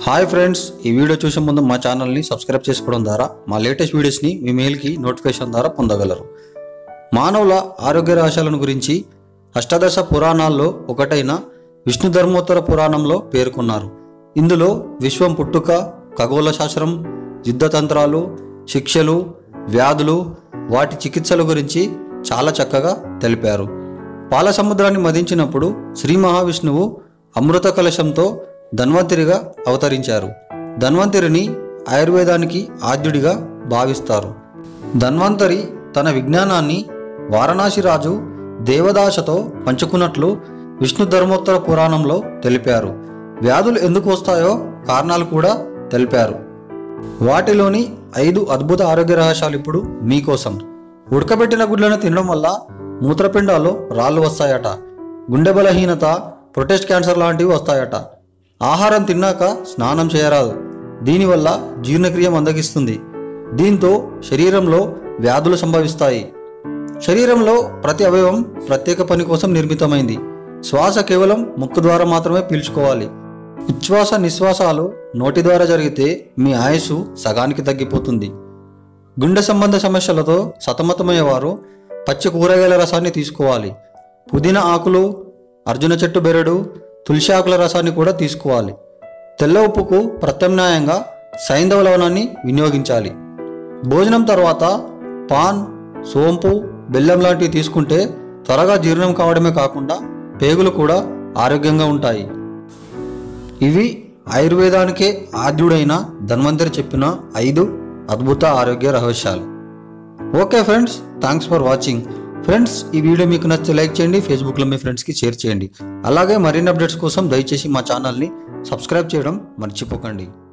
hi friends ఈ video చూసే ముందు మా ఛానల్ని సబ్స్క్రైబ్ చేసుకోవడం ద్వారా మా లేటెస్ట్ వీడియోస్ని మీ మెయిల్కి నోటిఫికేషన్ ద్వారా పొందగలరు మానవుల ఆరోగ్య రహస్యాలను గురించి అష్టాదశ పురాణాల్లో ఒకటైన విష్ణు ధర్మోత్తర పురాణంలో పేర్కొన్నారు ఇందులో విశ్వం పుట్టుక ఖగోళ శాస్త్రం యుద్ధతంత్రాలు శిక్షలు వ్యాధులు వాటి చికిత్సల గురించి చాలా చక్కగా తెలిపారు పాల సముద్రాన్ని మదించినప్పుడు శ్రీ మహావిష్ణువు అమృత కలశంతో ధన్వంతరిగా అవతరించారు ధన్వంతరిని ఆయుర్వేదానికి ఆద్యుడిగా భావిస్తారు ధన్వంతరి తన విజ్ఞానాన్ని వారణాసి రాజు దేవదాసతో పంచుకున్నట్లు విష్ణు ధర్మోత్తర పురాణంలో తెలిపారు వ్యాధులు ఎందుకు వస్తాయో కారణాలు కూడా తెలిపారు వాటిలోని ఐదు అద్భుత ఆరోగ్య రహస్యాలు ఇప్పుడు మీకోసం ఉడకబెట్టిన గుడ్లను తినడం వల్ల మూత్రపిండాల్లో రాళ్ళు వస్తాయట గుండె బలహీనత ప్రొటెస్ట్ క్యాన్సర్ లాంటివి వస్తాయట ఆహారం తిన్నాక స్నానం చేయరాదు దీనివల్ల జీర్ణక్రియ మందగిస్తుంది దీంతో శరీరంలో వ్యాధులు సంభవిస్తాయి శరీరంలో ప్రతి అవయవం ప్రత్యేక పని కోసం నిర్మితమైంది శ్వాస కేవలం ముక్కు ద్వారా మాత్రమే పీల్చుకోవాలి ఉచ్ఛ్వాస నిశ్వాసాలు నోటి ద్వారా జరిగితే మీ ఆయుస్సు సగానికి తగ్గిపోతుంది గుండె సంబంధ సమస్యలతో సతమతమయ్యేవారు పచ్చి కూరగాయల రసాన్ని తీసుకోవాలి పుదీనా ఆకులు అర్జున చెట్టు బెరడు తులసి ఆకుల రసాన్ని కూడా తీసుకోవాలి తెల్ల ఉప్పుకు ప్రత్యామ్నాయంగా సైంధవ లవణాన్ని వినియోగించాలి భోజనం తర్వాత పాన్ సోంపు బెల్లం లాంటివి తీసుకుంటే త్వరగా జీర్ణం కావడమే కాకుండా పేగులు కూడా ఆరోగ్యంగా ఉంటాయి ఇవి ఆయుర్వేదానికే ఆద్యుడైన ధన్వంతరి చెప్పిన ఐదు అద్భుత ఆరోగ్య రహస్యాలు okay friends thanks for watching friends ఈ వీడియో మీకు నచ్చితే లైక్ చేయండి ఫేస్బుక్లో మీ ఫ్రెండ్స్కి షేర్ చేయండి అలాగే మరిన్ని అప్డేట్స్ కోసం దయచేసి మా ఛానల్ని సబ్స్క్రైబ్ చేయడం మర్చిపోకండి